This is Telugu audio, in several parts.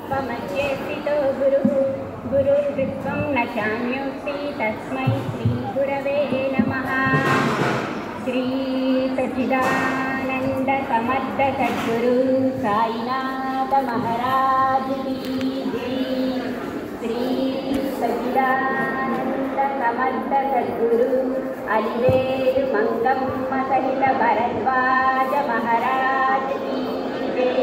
त्वमध्येष्टितो गुरुः गुरुर्विश्वं न चान्योऽस्ति तस्मै श्रीगुरवे नमः श्रीसच्चिदानन्दसमर्थसद्गुरु साईनाथमहाराज की जय श्री सच्चिदानन्दसमर्थसद्गुरु अलिवेलु मङ्गम्म सहित भरद्वाज महाराज की जय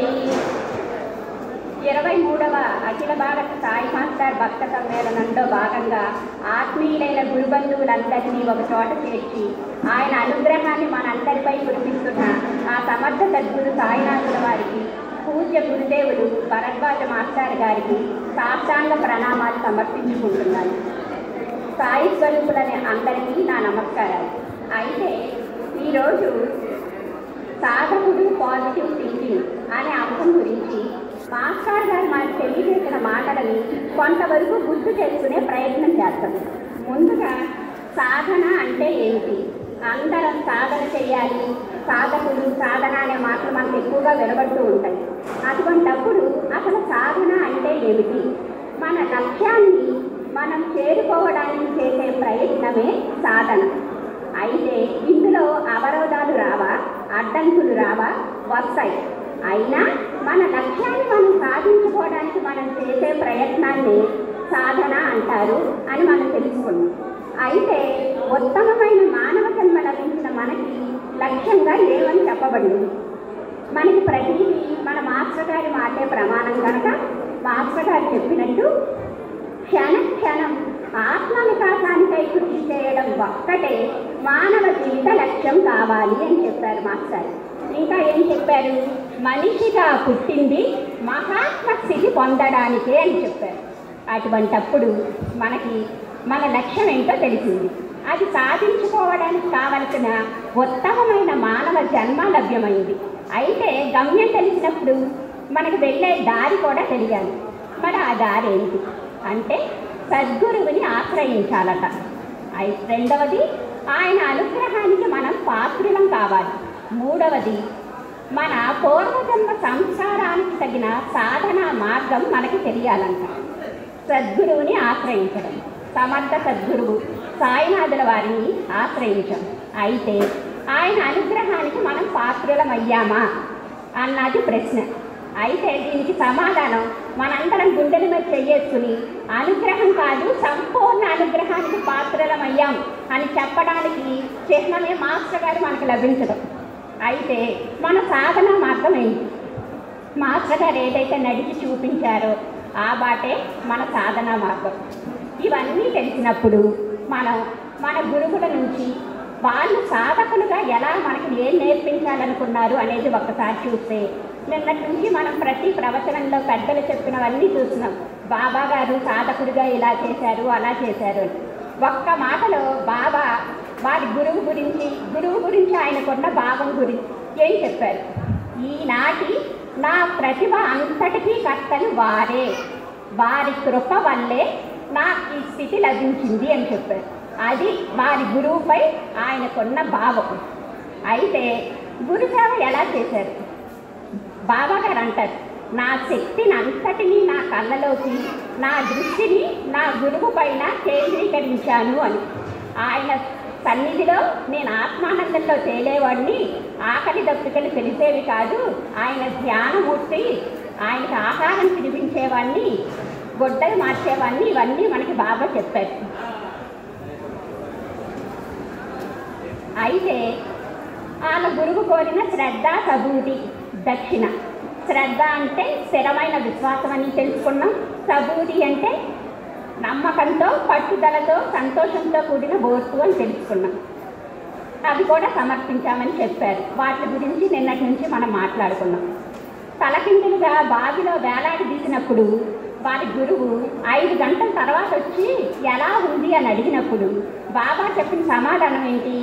ఇరవై మూడవ అఖిల భారత సాయి మాస్టర్ భక్త సమ్మేళనంలో భాగంగా ఆత్మీయులైన గురుబంధువులందరినీ ఒక చోట చేర్చి ఆయన అనుగ్రహాన్ని మనందరిపై కురిపిస్తున్న ఆ సమర్థ సద్గురు సాయినాథుల వారికి పూజ్య గురుదేవులు భరద్వాజ మాస్టర్ గారికి సాష్టాంగ ప్రణామాలు సమర్పించుకుంటున్నాను సాయి స్వరూపులని అందరికీ నా నమస్కారాలు అయితే ఈరోజు సాధకుడు పాజిటివ్ థింకింగ్ అనే అంశం గురించి మాస్టర్ గారు మనకు తెలియజేసిన మాటలని కొంతవరకు గుర్తు చేసుకునే ప్రయత్నం చేస్తాం ముందుగా సాధన అంటే ఏమిటి అందరం సాధన చేయాలి సాధకుడు సాధన అనే మాటలు మనకు ఎక్కువగా వినబడుతూ ఉంటాయి అటువంటప్పుడు అసలు సాధన అంటే ఏమిటి మన లక్ష్యాన్ని మనం చేరుకోవడానికి చేసే ప్రయత్నమే సాధన అయితే ఇందులో అవరోధాలు రావా అడ్డంకులు రావా వస్తాయి అయినా మన లక్ష్యాన్ని మనం సాధించుకోవడానికి మనం చేసే ప్రయత్నాన్ని సాధన అంటారు అని మనం తెలుసుకున్నాం అయితే ఉత్తమమైన మానవ జన్మ లభించిన మనకి లక్ష్యంగా లేవని చెప్పబడింది మనకి ప్రతిదీ మన మాస్టర్ గారి మాటే ప్రమాణం కనుక మాస్టర్ గారు చెప్పినట్టు క్షణ క్షణం ఆత్మ వికాసానికై కృషి చేయడం ఒక్కటే మానవ జీవిత లక్ష్యం కావాలి అని చెప్పారు మాస్టర్ ఇంకా ఏం చెప్పారు మనిషిగా పుట్టింది మహాత్మ స్థితి పొందడానికే అని చెప్పారు అటువంటప్పుడు మనకి మన లక్ష్యం ఏంటో తెలిసింది అది సాధించుకోవడానికి కావలసిన ఉత్తమమైన మానవ జన్మ లభ్యమైంది అయితే గమ్యం తెలిసినప్పుడు మనకు వెళ్ళే దారి కూడా తెలియాలి మరి ఆ దారి ఏంటి అంటే సద్గురువుని ఆశ్రయించాలట అయి రెండవది ఆయన అనుగ్రహానికి మనం పాత్రులం కావాలి మూడవది మన పూర్వజన్మ సంస్కారానికి తగిన సాధన మార్గం మనకి తెలియాలంట సద్గురువుని ఆశ్రయించడం సమర్థ సద్గురువు సాయినాథుల వారిని ఆశ్రయించడం అయితే ఆయన అనుగ్రహానికి మనం పాత్రులమయ్యామా అన్నది ప్రశ్న అయితే దీనికి సమాధానం మనందరం గుండెల మీద చెయ్యేసుకుని అనుగ్రహం కాదు సంపూర్ణ అనుగ్రహానికి పాత్రలమయ్యాం అని చెప్పడానికి చిహ్నమే మాస్టర్ గారు మనకు లభించడం అయితే మన సాధన మార్గం ఏంటి మాస్టర్ గారు ఏదైతే నడిచి చూపించారో ఆ బాటే మన సాధన మార్గం ఇవన్నీ తెలిసినప్పుడు మనం మన గురువుల నుంచి వాళ్ళు సాధకులుగా ఎలా మనకి ఏం నేర్పించాలనుకున్నారు అనేది ఒక్కసారి చూస్తే నిన్నటి నుంచి మనం ప్రతి ప్రవచనంలో పెద్దలు చెప్పినవన్నీ చూస్తున్నాం బాబా గారు సాధకుడిగా ఇలా చేశారు అలా చేశారు అని ఒక్క మాటలో బాబా వారి గురువు గురించి గురువు గురించి ఆయనకున్న భావం గురించి ఏం చెప్పారు ఈనాటి నా ప్రతిభ అంతటికీ కర్తలు వారే వారి కృప వల్లే నాకు ఈ స్థితి లభించింది అని చెప్పారు అది వారి గురువుపై ఆయనకున్న భావం అయితే గురుసేవ ఎలా చేశారు బాబా గారు అంటారు నా శక్తిని అంతటినీ నా కళ్ళలోకి నా దృష్టిని నా గురువు పైన కేంద్రీకరించాను అని ఆయన సన్నిధిలో నేను ఆత్మానందంలో తేలేవాడిని ఆకలి దప్పికలు తెలిసేవి కాదు ఆయన ధ్యానమూర్తి ఆయనకి ఆహారం తినిపించేవాడిని గొడ్డలు మార్చేవాడిని ఇవన్నీ మనకి బాగా చెప్పారు అయితే వాళ్ళ గురువు కోరిన శ్రద్ధ సబూటి దక్షిణ శ్రద్ధ అంటే స్థిరమైన విశ్వాసం అని తెలుసుకున్నాం సబూటి అంటే నమ్మకంతో పట్టుదలతో సంతోషంతో కూడిన ఓర్పు అని తెలుసుకున్నాం అవి కూడా సమర్పించామని చెప్పారు వాటి గురించి నిన్నటి నుంచి మనం మాట్లాడుకున్నాం తలకిందులుగా బావిలో వేలాడి తీసినప్పుడు వారి గురువు ఐదు గంటల తర్వాత వచ్చి ఎలా ఉంది అని అడిగినప్పుడు బాబా చెప్పిన సమాధానం ఏంటి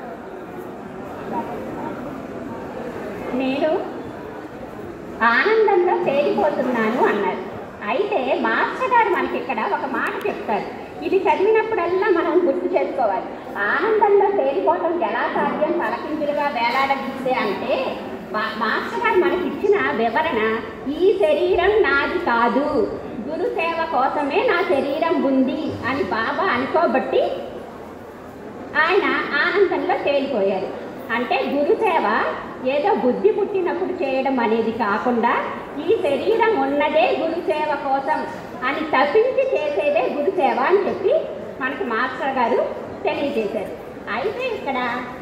నేను ఆనందంలో తేలిపోతున్నాను అన్నారు అయితే మాస్టర్ గారు మనకి ఇక్కడ ఒక మాట చెప్తారు ఇది చదివినప్పుడల్లా మనం గుర్తు చేసుకోవాలి ఆనందంలో తేలిపోవడం ఎలా సాధ్యం తలకిందులుగా వేలాడదీస్తే అంటే మా- మాస్టర్ గారు మనకి ఇచ్చిన వివరణ ఈ శరీరం నాది కాదు గురు సేవ కోసమే నా శరీరం ఉంది అని బాబా అనుకోబట్టి ఆయన ఆనందంలో తేలిపోయారు అంటే గురుసేవ ఏదో బుద్ధి పుట్టినప్పుడు చేయడం అనేది కాకుండా ఈ శరీరం ఉన్నదే గురుసేవ కోసం అని తప్పించి చేసేదే గురుసేవ అని చెప్పి మనకి మాస్టర్ గారు తెలియజేశారు అయితే ఇక్కడ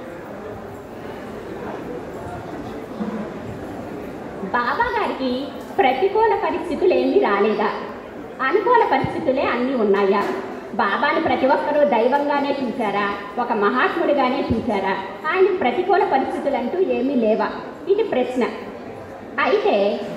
బాబా గారికి ప్రతికూల పరిస్థితులు ఏమీ రాలేదా అనుకూల పరిస్థితులే అన్నీ ఉన్నాయా బాబాని ప్రతి ఒక్కరూ దైవంగానే చూశారా ఒక మహాత్ముడిగానే చూశారా ఆయన ప్రతికూల పరిస్థితులు అంటూ ఏమీ లేవా ఇది ప్రశ్న అయితే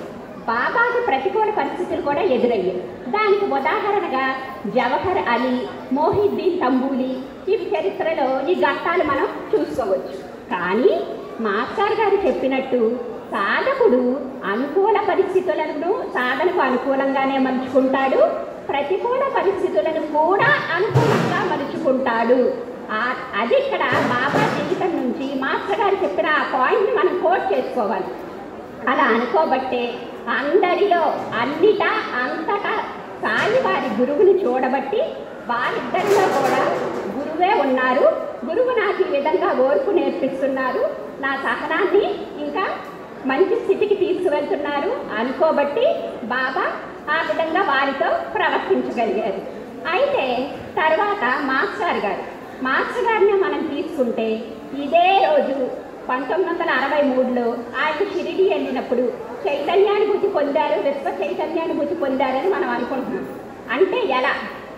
బాబాకి ప్రతికూల పరిస్థితులు కూడా ఎదురయ్యాయి దానికి ఉదాహరణగా జవహర్ అలీ మోహిద్దీన్ తంబూలి ఇవి చరిత్రలో ఈ ఘట్టాలు మనం చూసుకోవచ్చు కానీ మాస్టర్ గారు చెప్పినట్టు సాధకుడు అనుకూల పరిస్థితులను సాధనకు అనుకూలంగానే మలుచుకుంటాడు ప్రతికూల పరిస్థితులను కూడా అనుకూలంగా మలుచుకుంటాడు ఆ- అది ఇక్కడ బాబా జీవితం నుంచి మాస్టర్ గారు చెప్పిన ఆ పాయింట్ని మనం కోట్ చేసుకోవాలి అలా అనుకోబట్టే అందరిలో అన్నిటా అంతటా సాయి వారి గురువుని చూడబట్టి వారిద్దరిలో కూడా గురువే ఉన్నారు గురువు నాకు ఈ విధంగా ఓర్పు నేర్పిస్తున్నారు నా సహనాన్ని ఇంకా మంచి స్థితికి తీసుకువెళ్తున్నారు అనుకోబట్టి బాబా ఆ విధంగా వారితో ప్రవర్తించగలిగారు అయితే తర్వాత మాస్టర్ గారు మాస్టర్ గారిని మనం తీసుకుంటే ఇదే రోజు పంతొమ్మిది వందల అరవై మూడులో ఆయన షిరిడి వెళ్ళినప్పుడు చైతన్యానుభూతి పొందారు విశ్వ చైతన్యానుభూతి పొందారని మనం అనుకుంటున్నాం అంటే ఎలా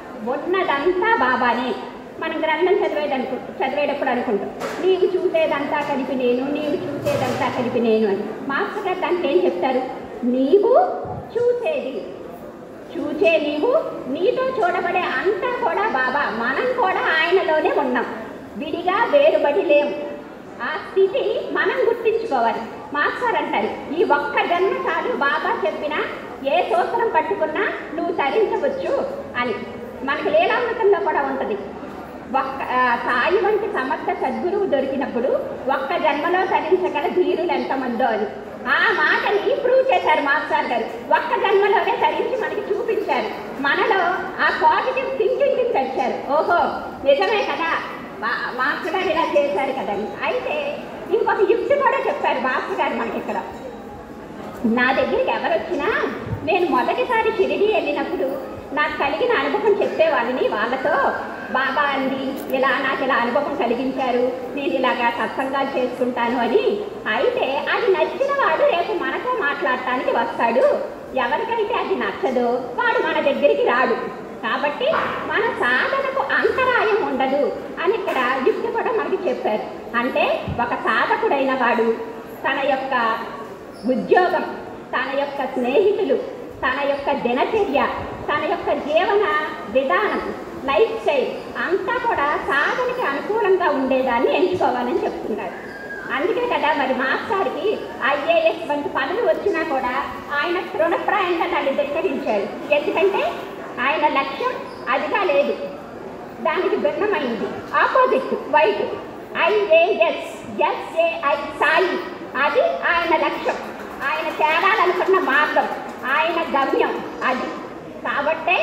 ఉన్నదంతా బాబానే మనం గ్రంథం చదివేదనుకు చదివేటప్పుడు అనుకుంటాం నీవు చూసేదంతా కలిపి నేను నీవు చూసేదంతా కలిపి నేను అని మాస్టర్ గారు దానికి ఏం చెప్తారు నీవు చూసేది చూచే నీవు నీతో చూడబడే అంతా కూడా బాబా మనం కూడా ఆయనలోనే ఉన్నాం విడిగా వేరుబడి లేం ఆ స్థితి మనం గుర్తించుకోవాలి మాస్టర్ అంటారు ఈ ఒక్క జన్మ చాలు బాబా చెప్పిన ఏ సూత్రం పట్టుకున్నా నువ్వు తరించవచ్చు అని మనకి లీలామృతంలో కూడా ఉంటుంది ఒక్క ఆ, సాయి వంటి సమర్థ సద్గురువు దొరికినప్పుడు ఒక్క జన్మలో తరించగల ధీరులు ఎంతమందో అని ఆ మాటని ప్రూవ్ చేశారు మాస్టర్ గారు ఒక్క జన్మలోనే తరించి మనకి చూపించారు మనలో ఆ పాజిటివ్ థింకింగ్ తెచ్చారు ఓహో నిజమే కదా మా- మాస్టర్ గారు ఇలా చేశారు కదండి అయితే ఇంకొక యుక్తి కూడా చెప్పారు మాస్టర్ గారు మనకి ఇక్కడ నా దగ్గరికి ఎవరు వచ్చినా నేను మొదటిసారి షిరిడి వెళ్ళినప్పుడు నాకు కలిగిన అనుభవం చెప్పేవాళ్ళని వాళ్ళతో బాబా అండి ఇలా నాకు ఇలా అనుభవం కలిగించారు నేను ఇలాగా సత్సంగాలు చేసుకుంటాను అని అయితే అది నచ్చిన వాడు రేపు మనతో మాట్లాడటానికి వస్తాడు ఎవరికైతే అది నచ్చదో వాడు మన దగ్గరికి రాడు కాబట్టి మన సాధనకు అంతరాయం ఉండదు అని ఇక్కడ యుక్తి కూడా మనకి చెప్పారు అంటే ఒక సాధకుడైన వాడు తన యొక్క ఉద్యోగం తన యొక్క స్నేహితులు తన యొక్క దినచర్య తన యొక్క జీవన విధానం లైఫ్ స్టైల్ అంతా కూడా సాధనకి అనుకూలంగా ఉండేదాన్ని ఎంచుకోవాలని చెప్తున్నారు అందుకే కదా మరి మాస్టర్కి ఐఏఎస్ వంటి పనులు వచ్చినా కూడా ఆయన తృణప్రాయంగా దాన్ని ధిక్కరించారు ఎందుకంటే ఆయన లక్ష్యం అదిగా లేదు దానికి భిన్నమైంది opposite white IAS S A I Sai అది ఆయన లక్ష్యం ఆయన చేరాలనుకున్న మార్గం ఆయన గమ్యం అది కాబట్టే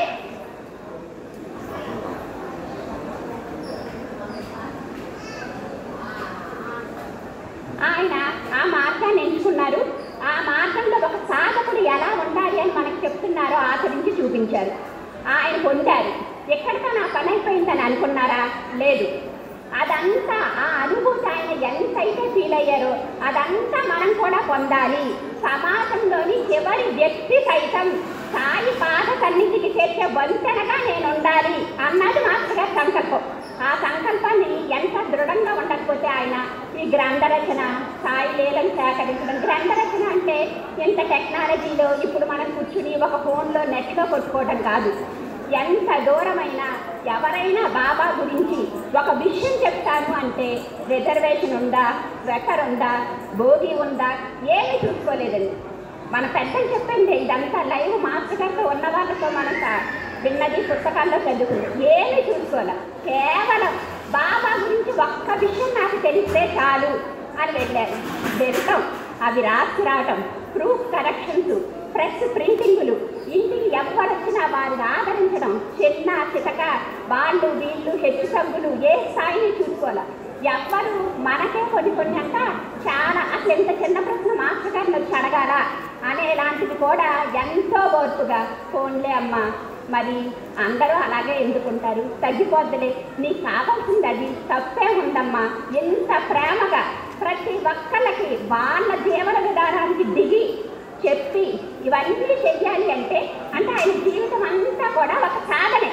ఆయన ఆ మార్గాన్ని ఎంచుకున్నారు ఆ మార్గంలో ఒక సాధకుడు ఎలా ఉండాలి అని మనకు చెప్తున్నారో ఆచరించి చూపించారు ఆయన పొందారు ఎక్కడితో నా పని అయిపోయిందని అనుకున్నారా లేదు అదంతా ఆ అనుభూతి ఆయన ఎంతైతే ఫీల్ అయ్యారో అదంతా మనం కూడా పొందాలి సమాజంలోని చివరి వ్యక్తి సైతం సాయి పాద సన్నిధికి చేర్చే వంతెనగా నేను ఉండాలి అన్నది మాస్టర్ గారి సంకల్పం ఆ సంకల్పాన్ని ఎంత దృఢంగా ఉండకపోతే ఆయన ఈ గ్రంథ రచన సాయి లీలను సేకరించడం గ్రంథ రచన అంటే ఇంత టెక్నాలజీలో ఇప్పుడు మనం కూర్చుని ఒక ఫోన్లో నెట్లో కొట్టుకోవడం కాదు ఎంత దూరమైనా ఎవరైనా బాబా గురించి ఒక విషయం చెప్తాను అంటే రిజర్వేషన్ ఉందా స్వెటర్ ఉందా భోగి ఉందా ఏమీ చూసుకోలేదండి మన పెద్దలు చెప్పండి ఇదంతా లైవ్ మాస్టర్ గారితో ఉన్న వాళ్ళతో మనం స- విన్నది పుస్తకాల్లో చదువుకుంది ఏమీ చూసుకోలే కేవలం బాబా గురించి ఒక్క విషయం నాకు తెలిస్తే చాలు అని వెళ్ళారు వెళ్తాం అవి రాసి రావటం ప్రూఫ్ కరెక్షన్స్ ప్రెస్ ప్రింటింగులు ఇంటికి ఎవరొచ్చినా వారిని ఆదరించడం చిన్న చితక వాళ్ళు వీళ్ళు హెచ్చు తగ్గులు ఏ స్థాయిని చూసుకోవాలి ఎవ్వరు మనకే కొన్ని కొన్ని అంట చాలా అసలు ఇంత చిన్న ప్రశ్న మాస్టర్ గారిని వచ్చి అడగాల అనేలాంటిది కూడా ఎంతో ఓర్పుగా ఫోన్లే అమ్మా మరి అందరూ అలాగే ఎందుకుంటారు తగ్గిపోద్దులే నీకు కావాల్సింది అది తప్పే ఉందమ్మా ఎంత ప్రేమగా ప్రతి ఒక్కళ్ళకి వాళ్ళ జీవన విధానానికి దిగి చెప్పి ఇవన్నీ చెయ్యాలి అంటే అంటే ఆయన జీవితం అంతా కూడా ఒక సాధనే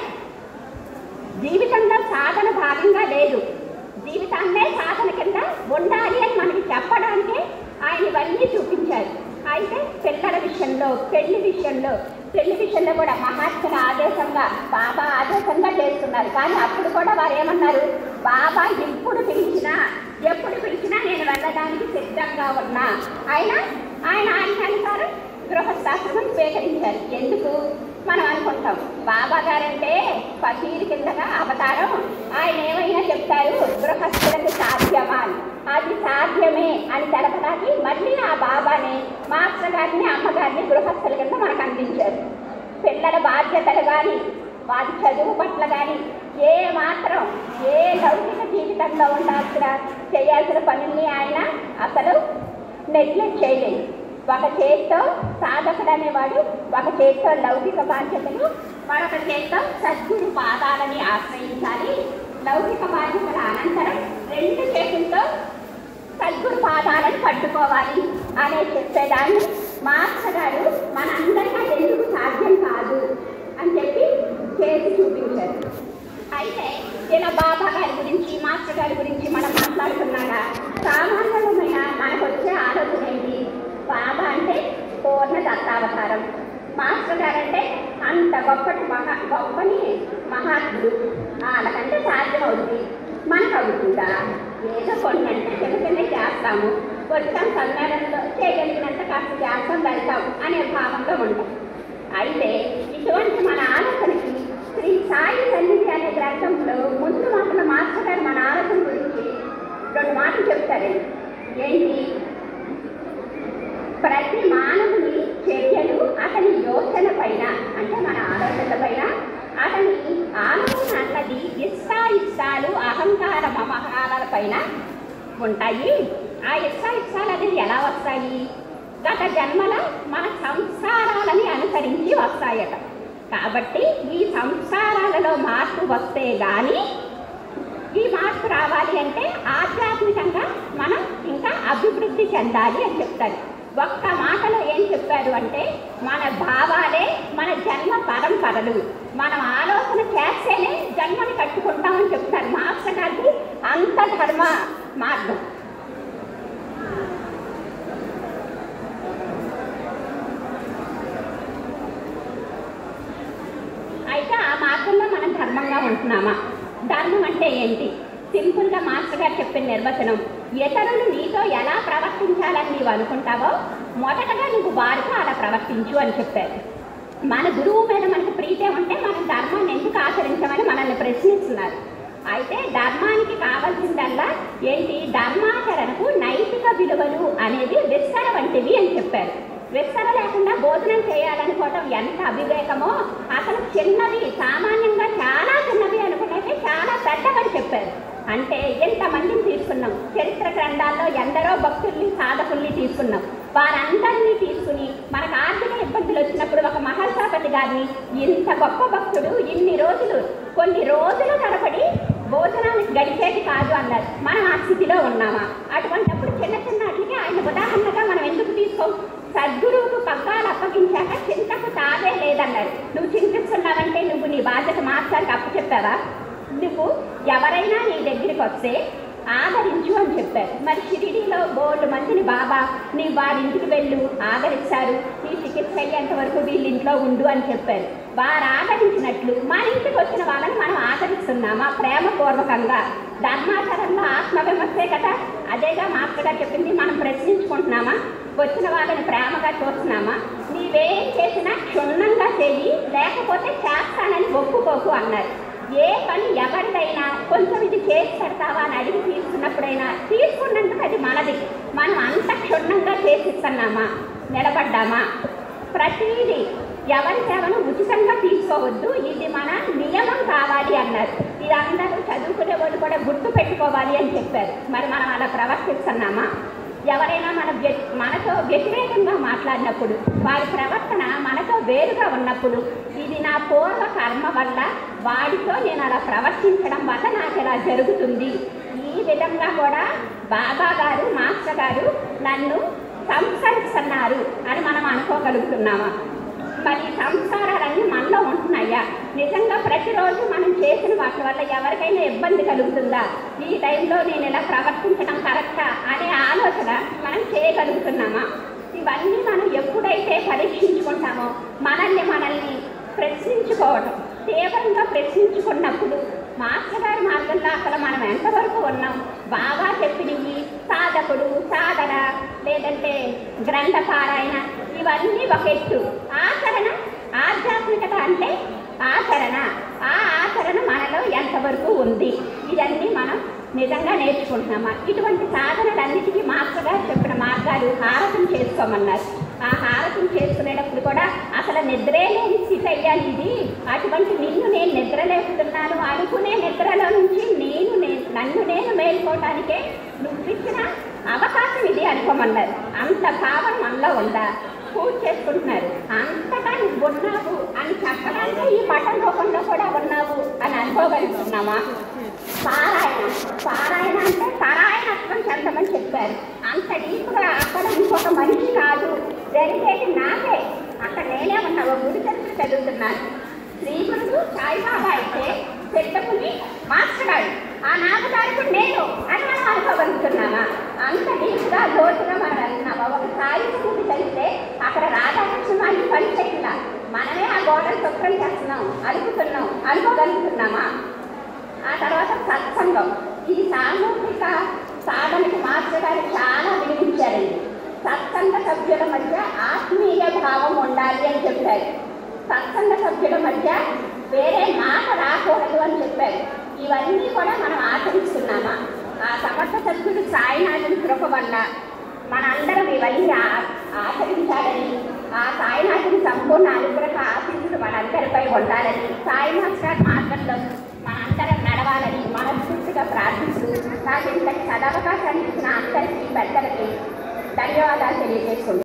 జీవితంలో సాధన భాగంగా లేదు జీవితాన్నే సాధన కింద ఉండాలి అని మనకి చెప్పడానికే ఆయన ఇవన్నీ చూపించారు అయితే పిల్లల విషయంలో పెళ్లి విషయంలో పెళ్లి విషయంలో కూడా మహాత్ముల ఆదేశంగా బాబా ఆదేశంగా చేస్తున్నారు కానీ అప్పుడు కూడా వారు ఏమన్నారు బాబా ఎప్పుడు పిలిచినా ఎప్పుడు పిలిచినా నేను వెళ్ళడానికి సిద్ధంగా ఉన్నా ఆయన ఆయన ఆజ్ఞానుసారం గృహస్థాశ్రమం స్వీకరించారు ఎందుకు మనం అనుకుంటాం బాబా గారంటే ఫకీర్ కిందగా అవతారం ఆయన ఏమైనా చెప్తారు గృహస్థులకు సాధ్యమా అని. అది సాధ్యమే అని తెలపడానికి మళ్ళీ ఆ బాబాని మాస్టర్ గారిని అమ్మగారిని గృహస్థుల కింద మనకు అందించారు పిల్లల బాధ్యతలు కానీ వారి చదువు పట్ల కానీ ఏ మాత్రం ఏ లౌకిక జీవితంలో ఉండాల్సిన చేయాల్సిన పనుల్ని ఆయన అసలు నెగ్లెక్ట్ చేయలేదు ఒక చేత్తో సాధకుడు అనేవాడు ఒక చేత్తో లౌకిక బాధ్యతలు మరొక చేత్తో సద్గురు పాదాలని ఆశ్రయించాలి లౌకిక బాధ్యతల అనంతరం రెండు చేతులతో సద్గురు పాదాలను పట్టుకోవాలి అనే చెప్పేదాన్ని మాస్టర్ గారు మనందరికీ అది ఎందుకు సాధ్యం కాదు అని చెప్పి చేసి చూపించారు అయితే ఇలా బాబా గారి గురించి మాస్టర్ గారి గురించి మనం మాట్లాడుకున్నాగా సామాన్యమైన మనకు వచ్చే ఆలోచన ఏంటి బాబా అంటే పూర్ణ దత్తావతారం మాస్టర్ గారు అంటే అంత గొప్పటి మహా గొప్పని మహాత్ముడు వాళ్ళకంటే సాధ్యం అవుతుంది మనకు అవుతుందా ఏదో కొన్ని అంటే చిన్న చిన్న చేస్తాము వచ్చాం సమ్మేళనంలో చేయగలిగినంత కాస్త చేస్తాం వెళ్తాం అనే భావంలో ఉంటాం అయితే ఇటువంటి మన ఆలోచనకి శ్రీ సాయి సన్నిధి అనే గ్రంథంలో ముందు మాత్రం మాస్టర్ గారు మన ఆలోచన గురించి రెండు మాటలు చెప్తారండి ఏంటి ప్రతి మానవుని చర్యలు అతని యోచన పైన అంటే మన ఆలోచనల పైన అతని ఆలోచన అన్నది ఇష్టాయిష్టాలు అహంకార మమహారాల పైన ఉంటాయి ఆ ఇష్టాయిష్టాలు అనేది ఎలా వస్తాయి గత జన్మల మన సంస్కారాలని అనుసరించి వస్తాయట కాబట్టి ఈ సంస్కారాలలో మార్పు వస్తే కానీ ఈ మార్పు రావాలి అంటే ఆధ్యాత్మికంగా మనం ఇంకా అభివృద్ధి చెందాలి అని చెప్తారు ఒక్క మాటలో ఏం చెప్పారు అంటే మన భావాలే మన జన్మ పరంపరలు మనం ఆలోచన చేస్తేనే జన్మని కట్టుకుంటామని చెప్తారు మాస్టర్ గారికి అంత ధర్మ మార్గం అయితే ఆ మార్గంలో మనం ధర్మంగా ఉంటున్నామా ధర్మం అంటే ఏంటి సింపుల్గా మాస్టర్ గారు చెప్పిన నిర్వచనం ఇతరులు నీతో ఎలా ప్రవర్తించాలని నీవు అనుకుంటావో మొదటగా నువ్వు వారితో అలా ప్రవర్తించు అని చెప్పారు మన గురువు మీద మనకు ప్రీతి ఉంటే మనం ధర్మాన్ని ఎందుకు ఆచరించమని మనల్ని ప్రశ్నిస్తున్నారు అయితే ధర్మానికి కావాల్సిందల్లా ఏంటి ధర్మాచరణకు నైతిక విలువలు అనేది విస్తర వంటివి అని చెప్పారు విస్తర లేకుండా భోజనం చేయాలనుకోవటం ఎంత అవివేకమో అసలు చిన్నవి సామాన్యంగా చాలా చిన్నవి అనుకునేవి చాలా పెద్దవని చెప్పారు అంటే ఎంతమందిని తీసుకున్నాం చరిత్ర గ్రంథాల్లో ఎందరో భక్తుల్ని సాధకుల్ని తీసుకున్నాం వారందరినీ తీసుకుని మనకు ఆర్థిక ఇబ్బందులు వచ్చినప్పుడు ఒక మహర్షాపతి గారిని ఇంత గొప్ప భక్తుడు ఇన్ని రోజులు కొన్ని రోజుల తరబడి భోజనానికి గడిచేది కాదు అన్నారు మనం ఆ స్థితిలో ఉన్నామా అటువంటప్పుడు చిన్న చిన్న వాటికి ఆయన ఉదాహరణగా మనం ఎందుకు తీసుకోం సద్గురువుకు పగ్గాలు అప్పగించాక చింతకు తాదే లేదన్నారు నువ్వు చింతిస్తున్నావంటే నువ్వు నీ బాధ్యత మాస్టర్కి అప్పచెప్పావా నువ్వు ఎవరైనా నీ దగ్గరికి వస్తే ఆదరించు అని చెప్పారు మరి షిరిడీలో బోర్డు మందిని బాబా నీ వారి ఇంటికి వెళ్ళు ఆదరించారు నీ చికిత్స అయ్యేంత వరకు వీళ్ళ ఇంట్లో ఉండు అని చెప్పారు వారు ఆదరించినట్లు మన ఇంటికి వచ్చిన వాళ్ళని మనం ఆదరిస్తున్నామా ప్రేమపూర్వకంగా ధర్మాచరణలో ఆత్మవిమర్శే కదా అదేగా మాస్టర్ గారు చెప్పింది మనం ప్రశ్నించుకుంటున్నామా వచ్చిన వాళ్ళని ప్రేమగా చూస్తున్నామా నీవేం చేసినా క్షుణ్ణంగా చెయ్యి లేకపోతే చేస్తానని ఒప్పుకోకు అన్నారు ఏ పని ఎవరిదైనా కొంచెం ఇది చేసి పెడతావా అని అడిగి తీసుకున్నప్పుడైనా తీసుకున్నందుకు అది మనది మనం అంత క్షుణ్ణంగా చేసిస్తున్నామా నిలబడ్డామా ప్రతిదీ ఎవరి సేవను ఉచితంగా తీసుకోవద్దు ఇది మన నియమం కావాలి అన్నారు ఇది అందరూ చదువుకునే వాళ్ళు కూడా గుర్తు పెట్టుకోవాలి అని చెప్పారు మరి మనం అలా ప్రవర్తిస్తున్నామా ఎవరైనా మన వ్య- మనతో వ్యతిరేకంగా మాట్లాడినప్పుడు వారి ప్రవర్తన మనతో వేరుగా ఉన్నప్పుడు ఇది నా పూర్వ కర్మ వల్ల వాడితో నేను అలా ప్రవర్తించడం వల్ల నాకు ఇలా జరుగుతుంది ఈ విధంగా కూడా బాబా గారు మాస్టర్ గారు నన్ను సంస్కరిస్తున్నారు అని మనం అనుకోగలుగుతున్నామా మరి ఈ సంస్కారాలన్నీ మనలో ఉంటున్నాయా నిజంగా ప్రతిరోజు మనం చేసిన వాటి వల్ల ఎవరికైనా ఇబ్బంది కలుగుతుందా ఈ టైంలో నేను ఇలా ప్రవర్తించడం కరెక్టా అనే ఆలోచన మనం చేయగలుగుతున్నామా ఇవన్నీ మనం ఎప్పుడైతే పరీక్షించుకుంటామో మనల్ని మనల్ని ప్రశ్నించుకోవటం తీవ్రంగా ప్రశ్నించుకున్నప్పుడు మాస్టర్ గారి మార్గంలో అసలు మనం ఎంతవరకు ఉన్నాం బాగా చెప్పినవి సాధకుడు సాధన లేదంటే గ్రంథ పారాయణ ఇవన్నీ ఒక ఎత్తు ఆచరణ ఆధ్యాత్మికత అంటే ఆచరణ ఆ ఆచరణ మనలో ఎంతవరకు ఉంది ఇదన్నీ మనం నిజంగా నేర్చుకుంటున్నామా ఇటువంటి సాధనలన్నిటికీ మాస్టర్ గారు చెప్పిన మార్గాలు హారతం చేసుకోమన్నారు ఆ హారతం చేసుకునేటప్పుడు కూడా అసలు నిద్రే లేని స్థితి అయ్యాలి ఇది అటువంటి నిన్ను నేను నిద్రలేపుతున్నాను అనుకునే నిద్రలో నుంచి నేను నేను నన్ను నేను మేల్కోవటానికే నువ్వు ఇచ్చిన అవకాశం ఇది అనుకోమన్నారు అంత భావం మనలో ఉందా పూజ చేసుకుంటున్నారు అంతగా నువ్వు ఉన్నావు అని చెప్పడానికి ఈ పటం రూపంలో కూడా ఉన్నావు అని అనుకోగలుగుతున్నామా పారాయణ పారాయణ అంటే పారాయణత్వం చెందమని చెప్పారు అంత డీప్గా అక్కడ ఇంకొక మనిషి కాదు జరిగేది నాకే అక్కడ నేనే ఉన్నా ఒక గుడి చరిత్ర చదువుతున్నాను శ్రీగురుడు సాయిబాబా అయితే పెద్దకుని మాస్టర్ గారు ఆ నామదారుడు నేను అని మనం అనుకోగలుగుతున్నామా అంత డీప్గా లోతుగా మనం వెళ్తున్నామా ఒక సాయి గుడి చదివితే అక్కడ రాధాకృష్ణ పని చేయకుండా మనమే ఆ గోడలు శుభ్రం చేస్తున్నాం అలుపుతున్నాం అనుకోగలుగుతున్నామా ఆ తర్వాత సత్సంగం ఈ సామూహిక సాధనకి మాస్టర్ గారు చాలా వినిపించారండి సత్సంగ సభ్యుల మధ్య ఆత్మీయ భావం ఉండాలి అని చెప్పారు సత్సంగ సభ్యుల మధ్య వేరే మాట రాకూడదు అని చెప్పారు ఇవన్నీ కూడా మనం ఆచరిస్తున్నామా ఆ సమర్థ సభ్యుడు సాయినాథుని కృప వల్ల మనందరం ఇవన్నీ ఆ- ఆచరించాలని ఆ సాయినాథుని సంపూర్ణ అనుగ్రహ ఆశీస్సులు మనందరిపై ఉండాలని సాయి మాస్టర్ మార్గంలో మనందరం నడవాలని మనస్ఫూర్తిగా ప్రార్థిస్తూ నాకు ఇంతటి సదవకాశాన్ని ఇచ్చిన అందరికీ పెద్దలకి ధన్యవాదాలు తెలియజేసుకుంటున్నాను